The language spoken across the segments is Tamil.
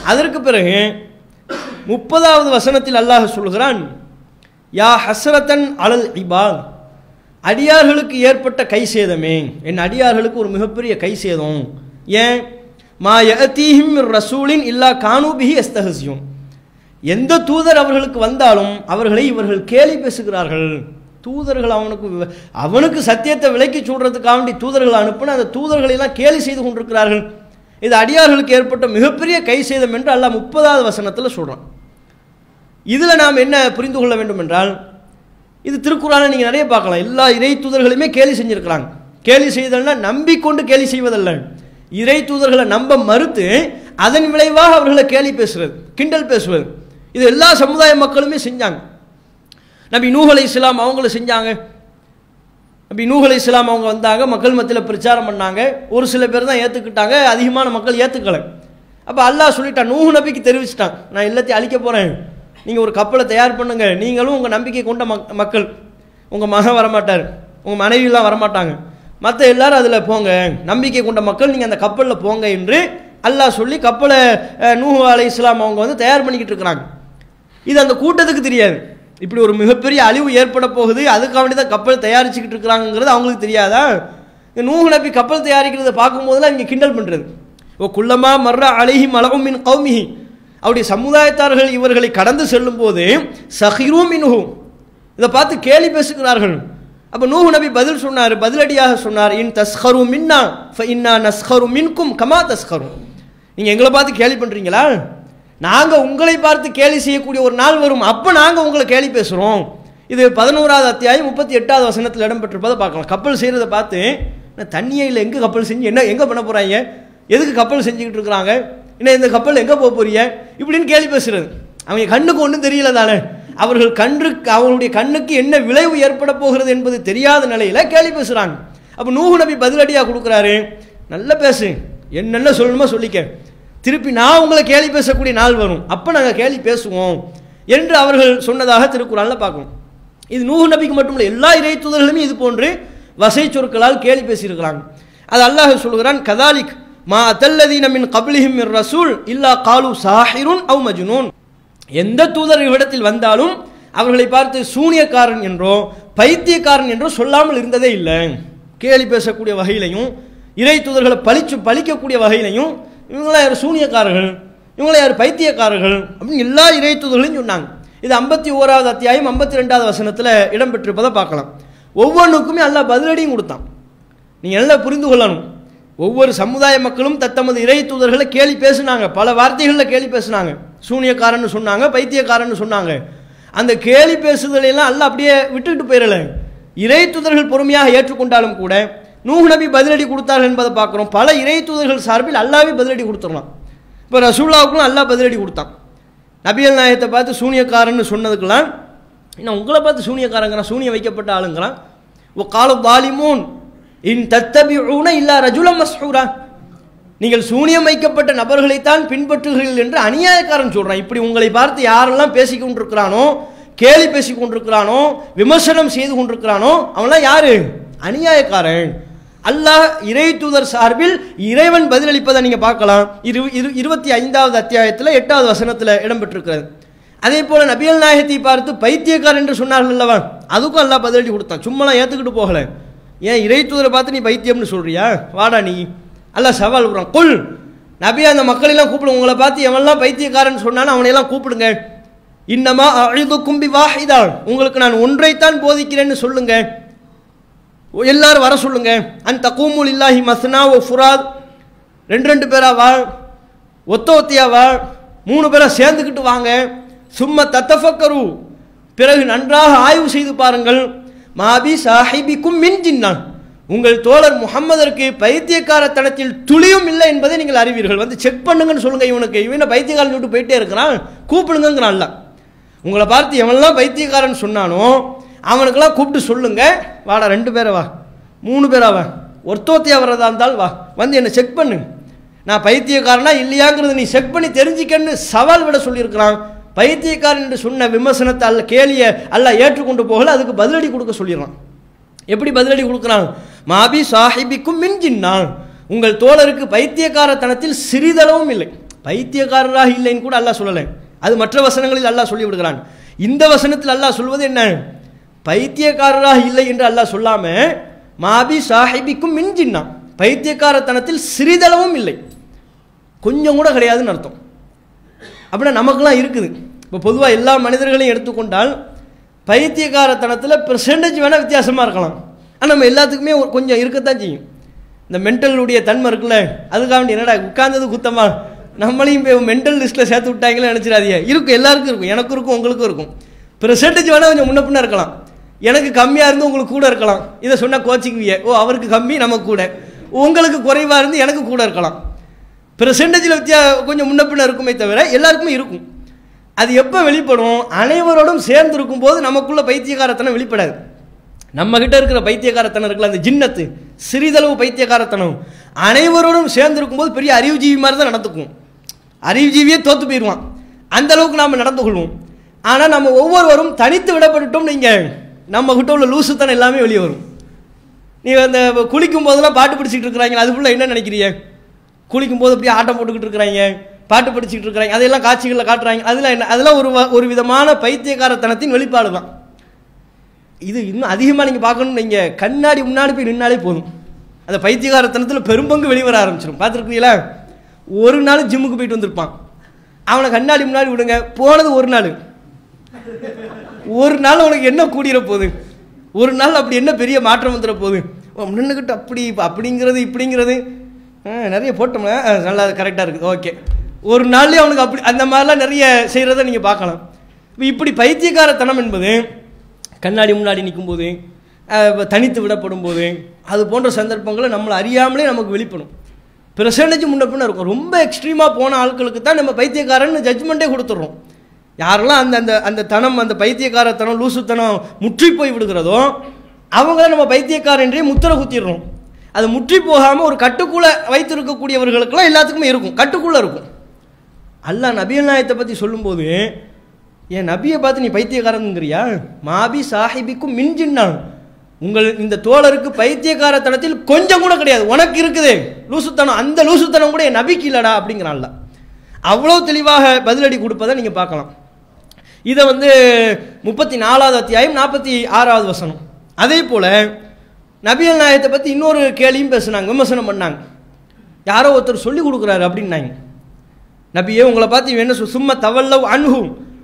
அதற்கு பிறகு முப்பதாவது வசனத்தில் அல்லாஹ் சொல்கிறான் யா ஹஸ்ரத்தன் அலல் இபாத் அடியார்களுக்கு ஏற்பட்ட கை சேதமே என் அடியார்களுக்கு ஒரு மிகப்பெரிய கை சேதம் ஏன் மா யஅதீஹிம் மிர் ரசூலின் இல்லா கானூபிஹி எஸ்தஹசியும் எந்த தூதர் அவர்களுக்கு வந்தாலும் அவர்களை இவர்கள் கேலி பேசுகிறார்கள் தூதர்கள் அவனுக்கு வ- அவனுக்கு சத்தியத்தை விலக்கி சொல்றதுக்காக வேண்டி தூதர்கள் அனுப்பின அந்த தூதர்களை எல்லாம் கேலி செய்து கொண்டிருக்கிறார்கள் இது அடியார்களுக்கு ஏற்பட்ட மிகப்பெரிய கை சேதம் என்று அல்லாஹ் முப்பதாவது வசனத்தில் சொல்றான் இதில் நாம் என்ன புரிந்து கொள்ள வேண்டும் என்றால் இது திருக்குறானை நீங்கள் நிறைய பார்க்கலாம் எல்லா இறை தூதர்களுமே கேலி செஞ்சிருக்கிறாங்க கேலி செய்தல்னா நம்பிக்கொண்டு கேலி செய்வதல்ல இறை தூதர்களை நம்ப மறுத்து அதன் விளைவாக அவர்களை கேலி பேசுறது கிண்டல் பேசுவது இது எல்லா சமுதாய மக்களுமே செஞ்சாங்க நபி நூஹ் அலைஹிஸ்ஸலாம் அவங்கள செஞ்சாங்க நபி நூஹ் அலைஹிஸ்ஸலாம் அவங்க வந்தாங்க மக்கள் மத்தியில் பிரச்சாரம் பண்ணாங்க ஒரு சில பேர் தான் ஏற்றுக்கிட்டாங்க அதிகமான மக்கள் ஏற்றுக்கலை அப்போ அல்லாஹ் சொல்லிட்டான் நூஹ் நபிக்கு தெரிவிச்சிட்டான் நான் எல்லாத்தையும் அழிக்க போகிறேன் நீங்கள் ஒரு கப்பலை தயார் பண்ணுங்க நீங்களும் உங்கள் நம்பிக்கை கொண்ட மக் மக்கள் உங்கள் மகன் வரமாட்டார் உங்கள் மனைவிலாம் வரமாட்டாங்க மற்ற எல்லாரும் அதில் போங்க நம்பிக்கை கொண்ட மக்கள் நீங்கள் அந்த கப்பலில் போங்க என்று அல்லாஹ் சொல்லி கப்பலை அஹ், நூஹ் அலைஹிஸ்ஸலாம் அவங்க வந்து தயார் பண்ணிக்கிட்டு இருக்கிறாங்க இது அந்த கூட்டத்துக்கு தெரியாது இப்படி ஒரு மிகப்பெரிய அழிவு ஏற்பட போகுது அதுக்காக வேண்டி தான் கப்பல் தயாரிச்சுக்கிட்டு இருக்கிறாங்கிறது அவங்களுக்கு தெரியாதா இந்த நூஹ் நபி கப்பல் தயாரிக்கிறத பார்க்கும்போதெல்லாம் இங்கே கிண்டல் பண்ணுறது ஓ குள்ளமா மர்ற அழகி மலகும் மின் கௌமிஹி அவருடைய சமுதாயத்தார்கள் இவர்களை கடந்து செல்லும் போது சஹிரூ மின்ஹு இதை பார்த்து கேலி பேசுகிறார்கள் அப்போ நூஹ் நபி பதில் சொன்னார் பதிலடியாக சொன்னார் இன் தஸ்ஹரு மின்னா ஃப இன்னா நஸ்ஹரு மின்கும் கமா தஸ்ஹரு நீங்கள் எங்களை பார்த்து கேலி பண்ணுறீங்களா நாங்கள் உங்களை பார்த்து கேலி செய்யக்கூடிய ஒரு நாள் வரும் அப்போ நாங்கள் உங்களை கேலி பேசுகிறோம் இது பதினோராவது அத்தியாயம் முப்பத்தி எட்டாவது வசனத்தில் இடம்பெற்றிருப்பதை பார்க்கலாம் கப்பல் செய்கிறத பார்த்து நான் தண்ணியே இல்லை எங்கே கப்பல் செஞ்சு என்ன எங்கே பண்ண போகிறாங்க எதுக்கு கப்பல் செஞ்சுக்கிட்டு இருக்கிறாங்க என்ன இந்த கப்பல் எங்கே போக போறீங்க இப்படின்னு கேலி பேசுறது அவங்க கண்ணுக்கு ஒன்றும் தெரியல தானே அவர்கள் கண்ணுக்கு அவங்களுடைய கண்ணுக்கு என்ன விளைவு ஏற்பட போகிறது என்பது தெரியாத நிலையில கேலி பேசுகிறாங்க அப்போ நூஹு நபி பதிலடியாக கொடுக்குறாரு நல்லா பேசு என்னென்ன சொல்லணுமோ சொல்லிக்க திருப்பி நான் உங்களை கேலி பேசக்கூடிய நாள் வரும் அப்போ நாங்கள் கேலி பேசுவோம் என்று அவர்கள் சொன்னதாக திருக்குறான்ல பார்க்கணும் இது நூஹு நபிக்கு மட்டுமல்ல எல்லா இறை தூதர்களுமே இது போன்று வசை சொற்களால் கேலி பேசியிருக்கிறாங்க அது அல்லாஹ் சொல்கிறான் கதாலிக் மா அதல்லதீன மின் கப்லிஹிம் மிர் ரசூல் இல்லா காலு சாஹிருன் அவ் மஜ்னூன் எந்த தூதர் இவ்விடத்தில் வந்தாலும் அவர்களை பார்த்து சூனியக்காரன் என்றோ பைத்தியக்காரன் என்றோ சொல்லாமல் இருந்ததே இல்லை கேலி பேசக்கூடிய வகையிலையும் இறை தூதர்களை பழிச்சு பழிக்கக்கூடிய வகையிலையும் இவங்களாம் யார் சூனியக்காரர்கள் இவங்கள யார் பைத்தியக்காரர்கள் அப்படின்னு எல்லா இறை தூதர்களையும் சொன்னாங்க இது ஐம்பத்தி ஓராவது அத்தியாயம் ஐம்பத்தி ரெண்டாவது வசனத்தில் இடம்பெற்றிருப்பதை பார்க்கலாம் ஒவ்வொன்றுக்குமே அல்லாஹ் பதிலடியும் கொடுத்தான் நீங்கள் நல்லா புரிந்து கொள்ளணும் ஒவ்வொரு சமுதாய மக்களும் தத்தமது இறை தூதர்களை கேலி பேசுனாங்க பல வார்த்தைகளில் கேலி பேசுனாங்க சூனியக்காரன்னு சொன்னாங்க பைத்தியக்காரன்னு சொன்னாங்க அந்த கேலி பேசுதலையெல்லாம் அல்லாஹ் அப்படியே விட்டுட்டு போயிடல இறை தூதர்கள் பொறுமையாக ஏற்றுக்கொண்டாலும் கூட நூஹ் நபி பதிலடி கொடுத்தார்கள் என்பதை பார்க்குறோம் பல இறை தூதர்கள் சார்பில் அல்லாவே பதிலடி கொடுத்துடலாம் இப்போ ரசூல்லாவுக்கும் அல்லாஹ் பதிலடி கொடுத்தான் நபியல் நாயகத்தை பார்த்து சூனியக்காரன்னு சொன்னதுக்கெல்லாம் இன்னும் உங்களை பார்த்து சூனியக்காரங்கிறான் சூனியம் வைக்கப்பட்ட ஆளுங்கிறான் ஓ கால தாலிமூன் இன் தத்தபி ஊன இல்லா ரஜுலம் மஸ்ஹூரா நீங்கள் சூனியம் வைக்கப்பட்ட நபர்களைத்தான் பின்பற்றுகிறீர்கள் என்று அநியாயக்காரன் சொல்றான் இப்படி உங்களை பார்த்து யாரெல்லாம் பேசிக் கொண்டிருக்கிறானோ கேலி பேசிக் கொண்டிருக்கிறானோ விமர்சனம் செய்து கொண்டிருக்கிறானோ அவன்லாம் யாரு அநியாயக்காரன் அல்லாஹ் இறை தூதர் சார்பில் இறைவன் பதிலளிப்பதை நீங்க பார்க்கலாம் இரு இரு- இருபத்தி ஐந்தாவது அத்தியாயத்தில் எட்டாவது வசனத்தில் இடம்பெற்றிருக்கிறது அதே போல நபியல் நாயகத்தை பார்த்து பைத்தியக்காரன் என்று சொன்னார்கள் அல்லவா அதுக்கும் அல்லாஹ் பதிலடி கொடுத்தான் சும்மாலாம் ஏத்துக்கிட்டு போகல ஏன் இறை தூதரை பார்த்து நீ பைத்தியம்னு சொல்றியா வாடா நீ அல்லாஹ் சவால் விடுறான் கொல் நபி அந்த மக்களெல்லாம் கூப்பிடு உங்களை பார்த்து எவன்லாம் பைத்தியக்காரன் சொன்னாலும் அவனையெல்லாம் கூப்பிடுங்க இன்னமா அழுது கும்பி வாஹிதா உங்களுக்கு நான் ஒன்றைத்தான் போதிக்கிறேன்னு சொல்லுங்க எல்லாரும் வர சொல்லுங்க அன் தக்கூமுல் இல்லாஹி மஸ்னா ஓ ஃபுராத் ரெண்டு ரெண்டு பேரா வா ஒத்த ஒத்தியா வா மூணு பேரா சேர்ந்துக்கிட்டு வாங்க சும்மா தத்தஃபக்கரு பிறகு நன்றாக ஆய்வு செய்து பாருங்கள் மாபி சாஹிபிக்கும் மின் ஜின்னான் உங்கள் தோழர் முகம்மதற்கு பைத்தியக்காரத்தனத்தில் துளியும் இல்லை என்பதை நீங்கள் அறிவீர்கள் வந்து செக் பண்ணுங்கன்னு சொல்லுங்க இவனுக்கு இவனை பைத்தியக்காரன் விட்டு போயிட்டே இருக்கிறான் கூப்பிடுங்கிறான் அல்ல உங்களை பார்த்து எவன்லாம் பைத்தியக்காரன் சொன்னானோ அவனுக்கெல்லாம் கூப்பிட்டு சொல்லுங்க வாடா ரெண்டு பேரை வா மூணு பேரா வா ஒருத்தோத்தியா வர்றதா இருந்தால் வா வந்து என்னை செக் பண்ணு நான் பைத்தியக்காரனா இல்லையாங்கிறத நீ செக் பண்ணி தெரிஞ்சுக்கன்னு சவால் விட சொல்லியிருக்கிறான் பைத்தியக்காரன் என்று சொன்ன விமர்சனத்தை அல்ல கேலிய அல்ல ஏற்றுக்கொண்டு போகல அதுக்கு பதிலடி கொடுக்க சொல்லிடுறான் எப்படி பதிலடி கொடுக்குறான் மாபி சாஹிபிக்கும் மின்ஜின்னான் உங்கள் தோழருக்கு பைத்தியக்காரத்தனத்தில் சிறிதளவும் இல்லை பைத்தியக்காரராக இல்லைன்னு கூட அல்லாஹ் சொல்லலை அது மற்ற வசனங்களில் அல்லாஹ் சொல்லி விடுகிறான் இந்த வசனத்தில் அல்லாஹ் சொல்வது என்ன பைத்தியக்காரராக இல்லை என்று அல்லாஹ் சொல்லாம மாபி சாஹிபிக்கும் மின்ஜின்னா பைத்தியக்காரத்தனத்தில் சிறிதளவும் இல்லை கொஞ்சம் கூட கிடையாதுன்னு அர்த்தம் அப்படின்னா நமக்கெல்லாம் இருக்குது இப்போ பொதுவாக எல்லா மனிதர்களையும் எடுத்துக்கொண்டால் பைத்தியக்காரத்தனத்தில் பெர்சன்டேஜ் வேணால் வித்தியாசமாக இருக்கலாம் ஆனால் நம்ம எல்லாத்துக்குமே ஒரு கொஞ்சம் இருக்கத்தான் செய்யும் இந்த மென்டலுடைய தன்மை இருக்குல்ல அதுக்காக வேண்டி என்னடா உட்கார்ந்தது குத்தமா நம்மளையும் இப்போ மென்டல் லிஸ்ட்டில் சேர்த்து விட்டாங்களே நினச்சிடாதீங்க இருக்கும் எல்லாருக்கும் இருக்கும் எனக்கும் இருக்கும் உங்களுக்கும் இருக்கும் பெர்சன்டேஜ் வேணால் கொஞ்சம் முன்ன பின்ன இருக்கலாம் எனக்கு கம்மியாக இருந்து உங்களுக்கு கூட இருக்கலாம் இதை சொன்னால் கோச்சிக்குவிய ஓ அவருக்கு கம்மி நமக்கு கூட உங்களுக்கு குறைவாக இருந்து எனக்கு கூட இருக்கலாம் பெர்சன்டேஜில் வித்தியா கொஞ்சம் முன்ன பின்ன இருக்குமே தவிர எல்லாருக்குமே இருக்கும் அது எப்போ வெளிப்படும் அனைவரோடும் சேர்ந்து இருக்கும்போது நமக்குள்ள பைத்தியகாரத்தனம் வெளிப்படாது நம்ம கிட்ட இருக்கிற பைத்தியகாரத்தனம் இருக்குல்ல அந்த ஜின்னத்து சிறிதளவு பைத்தியகாரத்தனம் அனைவரோடும் சேர்ந்து இருக்கும்போது பெரிய அறிவுஜீவி மாதிரி தான் நடந்துக்கும் அறிவுஜீவியே தோத்து போயிடுவான் அந்த அளவுக்கு நாம் நடந்து கொள்வோம் ஆனால் நம்ம ஒவ்வொருவரும் தனித்து விடப்பட்டுட்டோம் நீங்கள் நம்ம கிட்ட உள்ள லூசுத்தனம் எல்லாமே வெளியே வரும் நீ அந்த குளிக்கும் போதெல்லாம் பாட்டு படிச்சுட்டு இருக்கிறாங்க அதுக்குள்ள என்ன நினைக்கிறீங்க குளிக்கும் போது அப்படியே ஆட்டம் போட்டுக்கிட்டு இருக்கிறாங்க பாட்டு படிச்சுட்டு இருக்கிறாங்க அதெல்லாம் காட்சிகளில் காட்டுறாங்க அதெல்லாம் என்ன அதெல்லாம் ஒரு வ- ஒரு விதமான பைத்தியக்காரத்தனத்தின் வெளிப்பாடு தான் இது இன்னும் அதிகமாக நீங்கள் பார்க்கணும் நீங்கள் கண்ணாடி முன்னாடி போய் நின்னாலே போதும் அந்த பைத்தியகாரத்தனத்தில் பெரும்பங்கு வெளிவர ஆரம்பிச்சிடும் பார்த்துருக்கீங்களா ஒரு நாள் ஜிம்முக்கு போயிட்டு வந்திருப்பான் அவனை கண்ணாடி முன்னாடி விடுங்க போனது ஒரு நாள் ஒரு நாள் உனக்கு என்ன கூடிற போகுது ஒரு நாள் அப்படி என்ன பெரிய மாற்றம் வந்துட போகுது நின்றுக்கிட்டு அப்படி இப்ப அப்படிங்கிறது இப்படிங்கிறது ஆ, நிறைய போட்டோம்னா ஆ, நல்லா கரெக்டாக இருக்குது ஓகே ஒரு நாள்லேயே அவனுக்கு அப்படி அந்த மாதிரிலாம் நிறைய செய்கிறத நீங்கள் பார்க்கலாம் இப்ப இப்படி பைத்தியக்காரத்தனம் என்பது கண்ணாடி முன்னாடி நிற்கும்போது தனித்து விடப்படும் போது அது போன்ற சந்தர்ப்பங்களை நம்மளை அறியாமலே நமக்கு வெளிப்படும் பெர்சன்டேஜ் முன்ன பின்ன இருக்கும் ரொம்ப எக்ஸ்ட்ரீமாக போன ஆட்களுக்கு தான் நம்ம பைத்தியக்காரன்னு ஜட்ஜ்மெண்ட்டே கொடுத்துட்றோம் யாரெல்லாம் அந்த அந்த அந்த தனம் அந்த பைத்தியக்காரத்தனம் லூசுத்தனம் முற்றி போய் விடுகிறதோ அவங்கள நம்ம பைத்தியக்காரன்றே முத்திரை குத்திடுறோம் அது முற்றி போகாமல் ஒரு கட்டுக்குள்ளே வைத்திருக்கக்கூடியவர்களுக்கெல்லாம் எல்லாத்துக்குமே இருக்கும் கட்டுக்குள்ளே இருக்கும் அல்லாஹ் நபியல் நாயத்தை பற்றி சொல்லும்போது என் நபியை பார்த்து நீ பைத்தியக்காரனுங்கிறியா மாபி சாஹிபிக்கும் மின்ஜின்னான் உங்கள் இந்த தோழருக்கு பைத்தியக்காரத்தனத்தில் கொஞ்சம் கூட கிடையாது உனக்கு இருக்குது லூசுத்தனம் அந்த லூசுத்தனம் கூட என் நபிக்கு இல்லடா அப்படிங்கிறான்ல அவ்வளோ தெளிவாக பதிலடி கொடுப்பதை நீங்கள் பார்க்கலாம் இதை வந்து முப்பத்தி நாலாவது அத்தியாயம் நாற்பத்தி ஆறாவது வசனம் அதே போல் நபியல் நாயத்தை பற்றி இன்னொரு கேலியும் பேசுனாங்க விமர்சனம் பண்ணாங்க யாரோ ஒருத்தர் சொல்லி கொடுக்குறாரு அப்படின்னாங்க நபியே உங்களை பார்த்து இவன் என்ன சொல் சும்மா தவல்லவ் அன்ஹு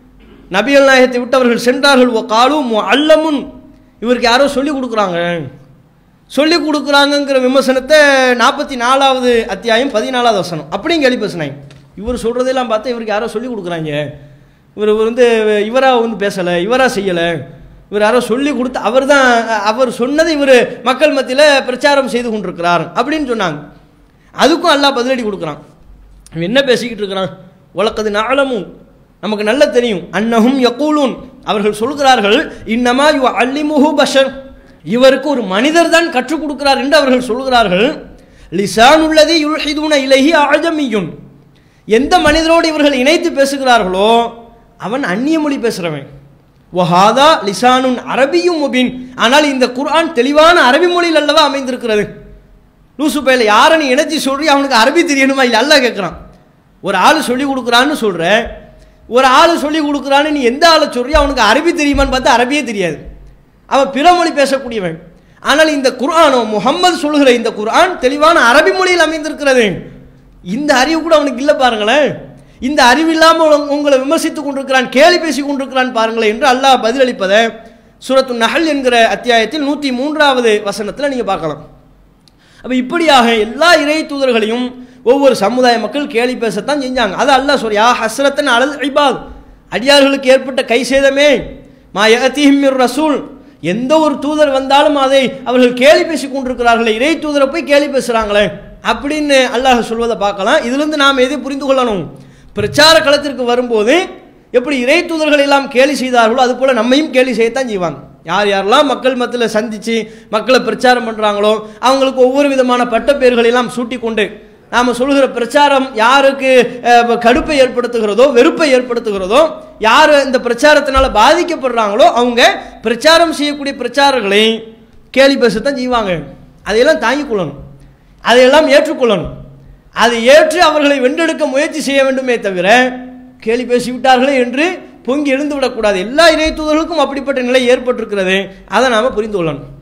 நபியல் நாயகத்தை விட்டு அவர்கள் சென்றார்கள் ஓ காலும் அல்லமுன் இவருக்கு யாரோ சொல்லி கொடுக்குறாங்க சொல்லி கொடுக்குறாங்கங்கிற விமர்சனத்தை நாற்பத்தி நாலாவது அத்தியாயம் பதினாலாவது வசனம் அப்படியும் கேள்வி பேசுனாங்க இவர் சொல்கிறதெல்லாம் பார்த்தா இவருக்கு யாரோ சொல்லி கொடுக்குறாங்க இவர் இவர் வந்து இவராக வந்து பேசலை இவராக செய்யலை இவர் யாரோ சொல்லி கொடுத்து அவர் தான் அவர் சொன்னதை இவர் மக்கள் மத்தியில் பிரச்சாரம் செய்து கொண்டிருக்கிறார் அப்படின்னு சொன்னாங்க அதுக்கும் அல்லாஹ் பதிலடி கொடுக்குறான் இவன் என்ன பேசிக்கிட்டு இருக்கிறான் உலக்கது நாளமும் நமக்கு நல்ல தெரியும் அன்னஹும் யக்கூலூன் அவர்கள் சொல்கிறார்கள் இன்னமா யு அல்லிமுஹு பஷர் இவருக்கு ஒரு மனிதர் தான் கற்றுக் கொடுக்கிறார் என்று அவர்கள் சொல்கிறார்கள் லிசான் உள்ளது யுல்ஹிதூன இலஹி ஆஜமியுன் எந்த மனிதரோடு இவர்கள் இணைத்து பேசுகிறார்களோ அவன் அந்நிய மொழி பேசுகிறவன் வஹாதா லிசானுன் அரபியும் முபின் ஆனால் இந்த குர்ஆன் தெளிவான அரபி மொழியில் அல்லவா அமைந்திருக்கிறது லூசு பையில யாரை நீ இணைச்சி சொல்றி அவனுக்கு அரபி தெரியணுமா இல்லை அல்ல கேட்குறான் ஒரு ஆள் சொல்லி கொடுக்குறான்னு சொல்ற ஒரு ஆள் சொல்லி கொடுக்குறான்னு நீ எந்த ஆளை சொல்றி அவனுக்கு அரபி தெரியுமான்னு பார்த்தா அரபியே தெரியாது அவன் பிற மொழி பேசக்கூடியவன் ஆனால் இந்த குர்ஆனோ முகம்மது சொல்லுகிற இந்த குர்ஆன் தெளிவான அரபி மொழியில் அமைந்திருக்கிறது இந்த அறிவு கூட அவனுக்கு இல்லை பாருங்களேன் இந்த அறிவு இல்லாமல் உங்களை விமர்சித்துக் கொண்டிருக்கிறான் கேலி பேசி கொண்டிருக்கிறான் பாருங்களேன் என்று அல்லாஹ் பதிலளிப்பதை சூரத்து நஹல் என்கிற அத்தியாயத்தில் நூற்றி மூன்றாவது வசனத்தில் நீங்கள் பார்க்கலாம் அப்போ இப்படியாக எல்லா இறை தூதர்களையும் ஒவ்வொரு சமுதாய மக்கள் கேலி பேசத்தான் செஞ்சாங்க அது அல்லாஹ் சொல்றியா ஹஸ்ரத்தன் அலல் இபாத் அடியார்களுக்கு ஏற்பட்ட கை சேதமே மா யஅதீஹிம் மிர் ரசூல் எந்த ஒரு தூதர் வந்தாலும் அதை அவர்கள் கேலி பேசி கொண்டிருக்கிறார்களே இறை தூதரை போய் கேலி பேசுறாங்களே அப்படின்னு அல்லாஹ் சொல்வதை பார்க்கலாம் இதிலிருந்து நாம் எதை புரிந்து கொள்ளணும் பிரச்சார களத்திற்கு வரும்போது எப்படி இறை தூதர்கள் எல்லாம் கேலி செய்தார்களோ அது போல நம்மையும் கேலி செய்யத்தான் செய்வாங்க யார் யாரெல்லாம் மக்கள் மத்தியில் சந்திச்சு மக்களை பிரச்சாரம் பண்றாங்களோ அவங்களுக்கு ஒவ்வொரு விதமான பட்டப்பேர்களை எல்லாம் சூட்டி கொண்டு நாம சொல்கிற பிரச்சாரம் யாருக்கு அஹ், கடுப்பை ஏற்படுத்துகிறதோ வெறுப்பை ஏற்படுத்துகிறதோ யார் இந்த பிரச்சாரத்தினால பாதிக்கப்படுறாங்களோ அவங்க பிரச்சாரம் செய்யக்கூடிய பிரச்சாரர்களை கேலி பேசத்தான் செய்வாங்க அதையெல்லாம் தாங்கிக் கொள்ளணும் அதையெல்லாம் ஏற்றுக்கொள்ளணும் அதை ஏற்று அவர்களை வென்றெடுக்க முயற்சி செய்ய வேண்டுமே தவிர கேலி பேசிவிட்டார்களே என்று பொங்கி எழுந்து விடக்கூடாது எல்லா இறை தூதர்களுக்கும் அப்படிப்பட்ட நிலை ஏற்பட்டிருக்கிறது அதை நாம் புரிந்து கொள்ளணும்